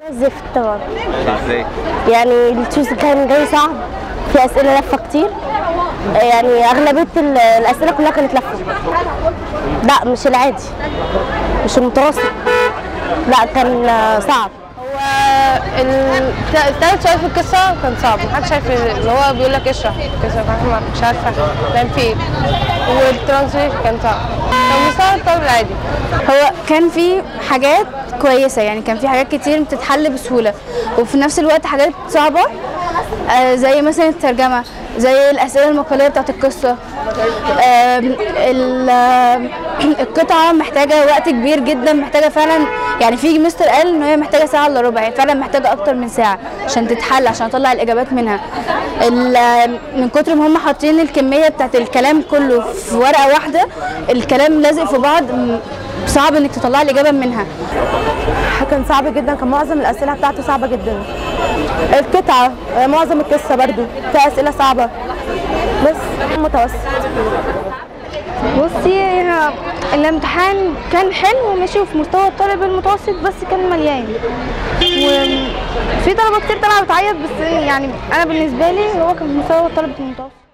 زفت طبعا ازاي؟ يعني التشوز كان جاي صعب في اسئله لفه كتير يعني اغلبيه ال- الاسئله كلها كانت لفه لا مش العادي مش المتوسط لا كان آه، صعب هو الثالث سؤال في القصة كان صعب محدش عارف اللي هو بيقول لك اشرح القصة فاحنا مش عارفة نعمل فيه ايه والترانسليشن كان صعب كان مستوى الطالب العادي هو كان في حاجات كويسة يعني كان في حاجات كتير بتتحل بسهولة وفي نفس الوقت حاجات صعبة آه، زي مثلا الترجمة زي الأسئلة المقالية بتاعت القصة آم، ال- آم، القطعة محتاجة وقت كبير جدا محتاجة فعلا يعني في مستر قال ان هي محتاجة ساعة الا ربع هي فعلا محتاجة اكتر من ساعة عشان تتحل عشان اطلع الاجابات منها ال- من كتر ما هم حاطين الكمية بتاعت الكلام كله في ورقة واحدة الكلام لازق في بعض م- صعب انك تطلعي الاجابة منها كان صعب جدا كان معظم الاسئله بتاعته صعبه جدا القطعه آه، معظم القصه برضو في اسئله صعبه بس متوسط بصي هنا الامتحان كان حلو وماشي في مستوى الطالب المتوسط بس كان مليان وفي طلبة كتير طالعة بتعيط بس يعني انا بالنسبة لي هو كان في مستوى الطالب المتوسط